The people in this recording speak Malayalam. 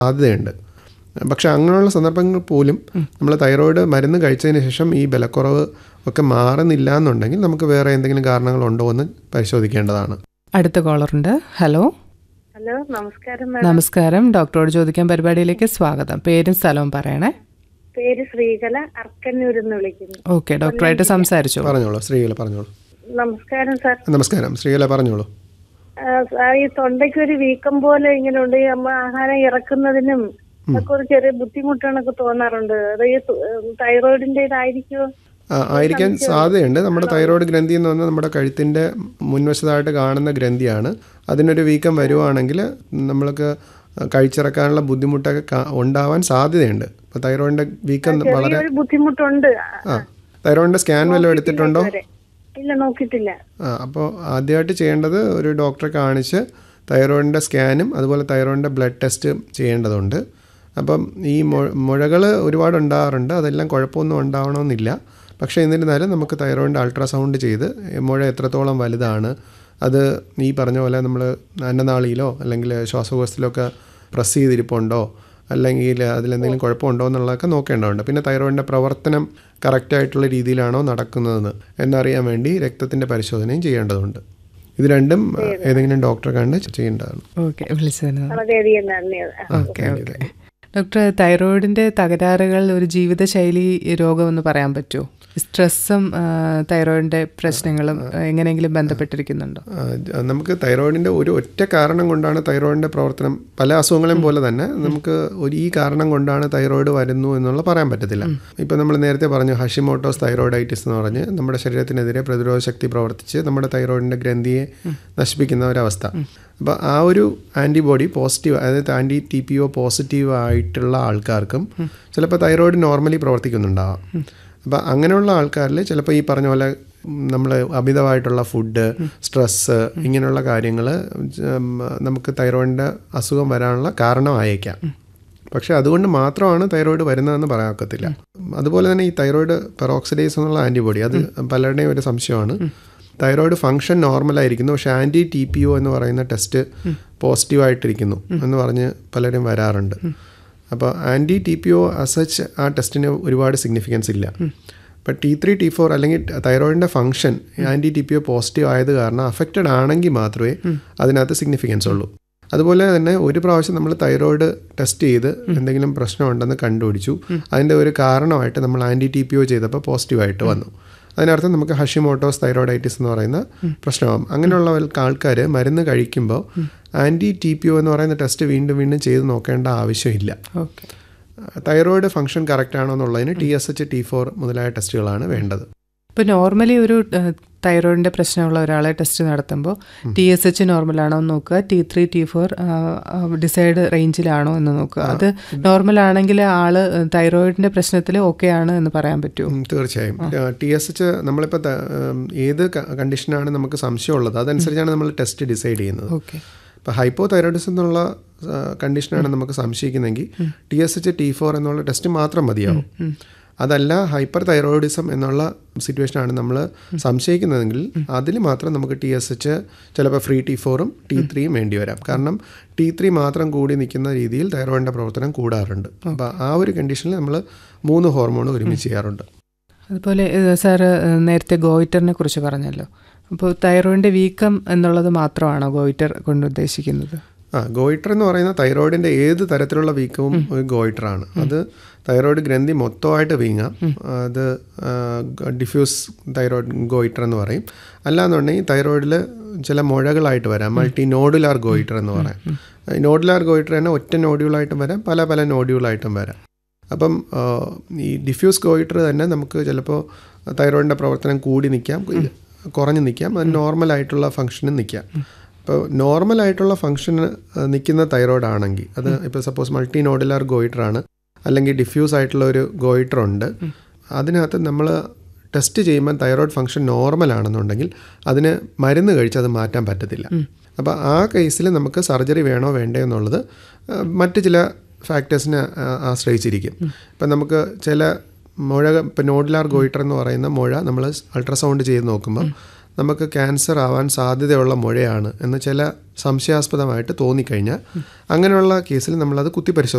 സാധ്യതയുണ്ട് പക്ഷെ അങ്ങനെയുള്ള സന്ദർഭങ്ങൾ പോലും നമ്മൾ തൈറോയ്ഡ് മരുന്ന് കഴിച്ചതിന് ശേഷം ഈ ബലക്കുറവ് ഒക്കെ മാറുന്നില്ല എന്നുണ്ടെങ്കിൽ നമുക്ക് വേറെ എന്തെങ്കിലും കാരണങ്ങളുണ്ടോ എന്ന് പരിശോധിക്കേണ്ടതാണ് അടുത്ത കോളറുണ്ട് ഹലോ ഹലോ നമസ്കാരം മാഡം നമസ്കാരം ഡോക്ടറോട് ചോദിക്കാൻ പരിപാടിയിലേക്ക് സ്വാഗതം പേരും സ്ഥലവും പറയണേ പേര് ശ്രീകല അർക്കന്നൂരിൽ നിന്ന് വിളിക്കുന്നു ഓക്കെ ഡോക്ടറായിട്ട് സംസാരിച്ചു പറഞ്ഞോളൂ ശ്രീകല പറഞ്ഞോളൂ നമസ്കാരം സാർ നമസ്കാരം ശ്രീകല പറഞ്ഞോളൂ ആ, സാർ ഈ തൊണ്ടയ്ക്ക് ഒരു വീക്കം പോലെ ഇങ്ങനെ ഉണ്ട് ഈ അമ്മ ആഹാരം ഇറക്കുന്നതിനും ഒക്കെ ഒരു ചെറിയ ബുദ്ധിമുട്ടാണൊക്കെ തോന്നാറുണ്ട് അത് ഈ തൈറോയിഡിന്റെ ഇതായിരിക്കുമോ ആ, ആയിരിക്കാൻ സാധ്യതയുണ്ട് നമ്മുടെ തൈറോയ്ഡ് ഗ്രന്ഥി എന്ന് പറഞ്ഞാൽ നമ്മുടെ കഴുത്തിൻ്റെ മുൻവശത്തായിട്ട് കാണുന്ന ഗ്രന്ഥിയാണ് അതിനൊരു വീക്കം വരുവാണെങ്കിൽ നമ്മൾക്ക് കഴിച്ചിറക്കാനുള്ള ബുദ്ധിമുട്ടൊക്കെ കാ- ഉണ്ടാവാൻ സാധ്യതയുണ്ട് അപ്പോൾ തൈറോയിഡിൻ്റെ വീക്കം വളരെ ഒരു ബുദ്ധിമുട്ടുണ്ട് ആ തൈറോയിഡിൻ്റെ സ്കാൻ വല്ലതും എടുത്തിട്ടുണ്ടോ ഇതുവരെ. ഇല്ല നോക്കിയിട്ടില്ല ആ അപ്പോൾ ആദ്യമായിട്ട് ചെയ്യേണ്ടത് ഒരു ഡോക്ടറെ കാണിച്ച് തൈറോയിഡിൻ്റെ സ്കാനും അതുപോലെ തൈറോയിഡിൻ്റെ ബ്ലഡ് ടെസ്റ്റ് ചെയ്യേണ്ടതുണ്ട് അപ്പം ഈ മുഴകൾ ഒരുപാട് ഉണ്ടാകാറുണ്ട് അതെല്ലാം കുഴപ്പമൊന്നും ഉണ്ടാവണമെന്നില്ല പക്ഷേ എന്നിരുന്നാലും നമുക്ക് തൈറോയിഡിൻ്റെ അൾട്രാസൗണ്ട് ചെയ്ത് മുഴ എത്രത്തോളം വലുതാണ് അത് ഈ പറഞ്ഞ പോലെ നമ്മൾ അന്നനാളിയിലോ അല്ലെങ്കിൽ ശ്വാസകോശത്തിലോ ഒക്കെ പ്രസ് ചെയ്തിരിപ്പുണ്ടോ അല്ലെങ്കിൽ അതിലെന്തെങ്കിലും കുഴപ്പമുണ്ടോ എന്നുള്ളതൊക്കെ നോക്കേണ്ടതുണ്ട് പിന്നെ തൈറോയിഡിൻ്റെ പ്രവർത്തനം കറക്റ്റായിട്ടുള്ള രീതിയിലാണോ നടക്കുന്നതെന്ന് എന്നറിയാൻ വേണ്ടി രക്തത്തിൻ്റെ പരിശോധനയും ചെയ്യേണ്ടതുണ്ട് ഇത് രണ്ടും ഏതെങ്കിലും ഡോക്ടറെ കണ്ട് ചെയ്യേണ്ടതാണ് ഓക്കെ വിളിച്ചതിന് വളരെയധികം നന്ദി ആ. ഓക്കെ ഓക്കെ ഡോക്ടർ തൈറോയിഡിന്റെ തകരാറുകൾ ഒരു ജീവിതശൈലി രോഗമെന്ന് പറയാൻ പറ്റുമോ സ്ട്രെസ്സും ആ, തൈറോയിഡിന്റെ പ്രശ്നങ്ങളും ആ, എങ്ങനെയെങ്കിലും ബന്ധപ്പെട്ടിരിക്കുന്നുണ്ടോ ആ, ജ- നമുക്ക് തൈറോയിഡിൻ്റെ ഒരു ഒറ്റ കാരണം കൊണ്ടാണ് തൈറോയിഡിൻ്റെ പ്രവർത്തനം പല അസുഖങ്ങളെയും പോലെ തന്നെ നമുക്ക് ഒരു ഈ കാരണം കൊണ്ടാണ് തൈറോയിഡ് വരുന്നു എന്നുള്ള പറയാൻ പറ്റത്തില്ല ഇപ്പം നമ്മൾ നേരത്തെ പറഞ്ഞു ഹഷിമോട്ടോസ് തൈറോയിഡൈറ്റിസ് എന്ന് പറഞ്ഞ് നമ്മുടെ ശരീരത്തിനെതിരെ പ്രതിരോധ ശക്തി പ്രവർത്തിച്ച് നമ്മുടെ തൈറോയിഡിൻ്റെ ഗ്രന്ഥിയെ നശിപ്പിക്കുന്ന ഒരവസ്ഥ അപ്പോൾ ആ ഒരു ആൻറ്റിബോഡി പോസിറ്റീവ് അതായത് anti T P O positive ആയിട്ടുള്ള ആൾക്കാർക്കും ചിലപ്പോൾ തൈറോയിഡ് നോർമലി പ്രവർത്തിക്കുന്നുണ്ടാവാം അപ്പോൾ അങ്ങനെയുള്ള ആൾക്കാരിൽ ചിലപ്പോൾ ഈ പറഞ്ഞ പോലെ നമ്മൾ അമിതമായിട്ടുള്ള ഫുഡ് സ്ട്രെസ്സ് ഇങ്ങനെയുള്ള കാര്യങ്ങൾ നമുക്ക് തൈറോയിഡിൻ്റെ അസുഖം വരാനുള്ള കാരണമായേക്കാം പക്ഷേ അതുകൊണ്ട് മാത്രമാണ് തൈറോയിഡ് വരുന്നതെന്ന് പറയാൻ ഒക്കത്തില്ല അതുപോലെ തന്നെ ഈ തൈറോയിഡ് പെറോക്സിഡേസ് എന്നുള്ള ആൻറ്റിബോഡി അത് പലരുടെയും ഒരു സംശയമാണ് തൈറോയിഡ് ഫംഗ്ഷൻ നോർമലായിരിക്കുന്നു പക്ഷേ ആൻറ്റി ടി പി ഒ എന്ന് പറയുന്ന ടെസ്റ്റ് പോസിറ്റീവായിട്ടിരിക്കുന്നു എന്ന് പറഞ്ഞ് പലരും വരാറുണ്ട് അപ്പോൾ ആൻറ്റി ടി പി ഒ അസച്ച് ആ ടെസ്റ്റിന് ഒരുപാട് സിഗ്നിഫിക്കൻസ് ഇല്ല ഇപ്പം ടി ത്രീ ടി ഫോർ അല്ലെങ്കിൽ തൈറോയിഡിൻ്റെ function anti T P O positive ആയത് കാരണം അഫക്റ്റഡ് ആണെങ്കിൽ മാത്രമേ അതിനകത്ത് സിഗ്നിഫിക്കൻസ് ഉള്ളൂ അതുപോലെ തന്നെ ഒരു പ്രാവശ്യം നമ്മൾ തൈറോയിഡ് ടെസ്റ്റ് ചെയ്ത് എന്തെങ്കിലും പ്രശ്നമുണ്ടെന്ന് കണ്ടുപിടിച്ചു അതിൻ്റെ ഒരു കാരണമായിട്ട് നമ്മൾ ആൻറ്റി ടി പി ഒ ചെയ്തപ്പോൾ പോസിറ്റീവായിട്ട് വന്നു അതിനർത്ഥം നമുക്ക് ഹഷിമോട്ടോസ് തൈറോയിഡൈറ്റിസ് എന്ന് പറയുന്ന പ്രശ്നമാകും അങ്ങനെയുള്ള ആൾക്കാർ മരുന്ന് കഴിക്കുമ്പോൾ ആൻറ്റി ടി പി ഒ എന്ന് പറയുന്ന ടെസ്റ്റ് വീണ്ടും വീണ്ടും ചെയ്ത് നോക്കേണ്ട ആവശ്യമില്ല ഓക്കെ തൈറോയിഡ് ഫംഗ്ഷൻ കറക്റ്റ് ആണോ എന്നുള്ളതിന് T S H T four മുതലായ ടെസ്റ്റുകളാണ് വേണ്ടത് ഇപ്പോൾ നോർമലി ഒരു തൈറോയിഡിന്റെ പ്രശ്നമുള്ള ഒരാളെ ടെസ്റ്റ് നടത്തുമ്പോൾ ടി എസ് എച്ച് നോർമലാണോ എന്ന് നോക്കുക T three T four decide റേഞ്ചിലാണോ എന്ന് നോക്കുക അത് നോർമൽ ആണെങ്കിൽ ആള് തൈറോയിഡിന്റെ പ്രശ്നത്തിൽ ഓക്കെ ആണ് എന്ന് പറയാൻ പറ്റുമോ ഉം, തീർച്ചയായും ടി എസ് എച്ച് നമ്മളിപ്പോൾ ഏത് കണ്ടീഷനാണ് നമുക്ക് സംശയമുള്ളത് അതനുസരിച്ചാണ് നമ്മൾ ടെസ്റ്റ് ഡിസൈഡ് ചെയ്യുന്നത് ഓക്കെ ഇപ്പോൾ ഹൈപ്പോ തൈറോയിഡിസം എന്നുള്ള കണ്ടീഷനാണ് നമുക്ക് സംശയിക്കുന്നെങ്കിൽ T S H T four എന്നുള്ള ടെസ്റ്റ് മാത്രം മതിയാവും അതല്ല ഹൈപ്പർ തൈറോയിഡിസം എന്നുള്ള സിറ്റുവേഷനാണ് നമ്മൾ സംശയിക്കുന്നതെങ്കിൽ അതിൽ മാത്രം നമുക്ക് ടി എസ് എച്ച് ചിലപ്പോൾ ഫ്രീ ടി ഫോറും ടി ത്രീയും വേണ്ടി വരാം കാരണം ടി ത്രീ മാത്രം കൂടി നിൽക്കുന്ന രീതിയിൽ തൈറോയിഡിൻ്റെ പ്രവർത്തനം കൂടാറുണ്ട് അപ്പോൾ ആ ഒരു കണ്ടീഷനിൽ നമ്മൾ മൂന്ന് ഹോർമോൺ ഒരുമിച്ച് ചെയ്യാറുണ്ട് അതുപോലെ സാറ് നേരത്തെ ഗോയിറ്ററിനെ കുറിച്ച് പറഞ്ഞല്ലോ അപ്പോൾ തൈറോയിഡിന്റെ വീക്കം എന്നുള്ളത് മാത്രമാണോ ഗോയിറ്റർ കൊണ്ട് ഉദ്ദേശിക്കുന്നത് ആ ഗോയിറ്റർ എന്ന് പറയുന്ന തൈറോയിഡിൻ്റെ ഏത് തരത്തിലുള്ള വീക്കവും ഒരു ഗോയിറ്ററാണ് അത് തൈറോയിഡ് ഗ്രന്ഥി മൊത്തമായിട്ട് വീങ്ങാം അത് ഡിഫ്യൂസ് തൈറോയിഡ് ഗോയിറ്റർ എന്ന് പറയും അല്ലാന്നുണ്ടെങ്കിൽ തൈറോയിഡിൽ ചില മുഴകളായിട്ട് വരാം മൾട്ടി നോഡുലാർ ഗോയിറ്റർ എന്ന് പറയാം നോഡുലാർ ഗോയിറ്റർ തന്നെ ഒറ്റ നോഡ്യൂളായിട്ടും വരാം പല പല നോഡ്യൂളായിട്ടും വരാം അപ്പം ആ, ഈ ഡിഫ്യൂസ് ഗോയിറ്റർ തന്നെ നമുക്ക് ചിലപ്പോൾ തൈറോയിഡിൻ്റെ പ്രവർത്തനം കൂടി നിൽക്കാം കുറഞ്ഞ് നിൽക്കാം അത് നോർമലായിട്ടുള്ള ഫംഗ്ഷനും നിൽക്കാം ഇപ്പോൾ നോർമലായിട്ടുള്ള ഫംഗ്ഷന് നിൽക്കുന്ന തൈറോയിഡ് ആണെങ്കിൽ അത് ഇപ്പോൾ സപ്പോസ് മൾട്ടി നോഡുലാർ ഗോയിറ്റർ ആണ് അല്ലെങ്കിൽ ഡിഫ്യൂസ് ആയിട്ടുള്ള ഒരു ഗോയിറ്റർ ഉണ്ട് അതിനകത്ത് നമ്മൾ ടെസ്റ്റ് ചെയ്യുമ്പോൾ തൈറോയിഡ് ഫംഗ്ഷൻ നോർമൽ ആണെന്നുണ്ടെങ്കിൽ അതിന് മരുന്ന് കഴിച്ച് അത് മാറ്റാൻ പറ്റത്തില്ല അപ്പോൾ ആ കേസിൽ നമുക്ക് സർജറി വേണോ വേണ്ടേ എന്നുള്ളത് ആ, മറ്റ് ചില ഫാക്ടേഴ്സിനെ ആ, ആശ്രയിച്ചിരിക്കും ഇപ്പം നമുക്ക് ചില മുഴ ഇപ്പം നോഡുലാർ ഗോയിറ്റർ എന്ന് പറയുന്ന മുഴ നമ്മൾ അൾട്രാസൗണ്ട് ചെയ്ത് നോക്കുമ്പോൾ നമുക്ക് ക്യാൻസർ ആവാൻ സാധ്യതയുള്ള മുഴയാണ് എന്ന് ചില സംശയാസ്പദമായിട്ട് തോന്നിക്കഴിഞ്ഞാൽ അങ്ങനെയുള്ള കേസിൽ നമ്മളത് കുത്തി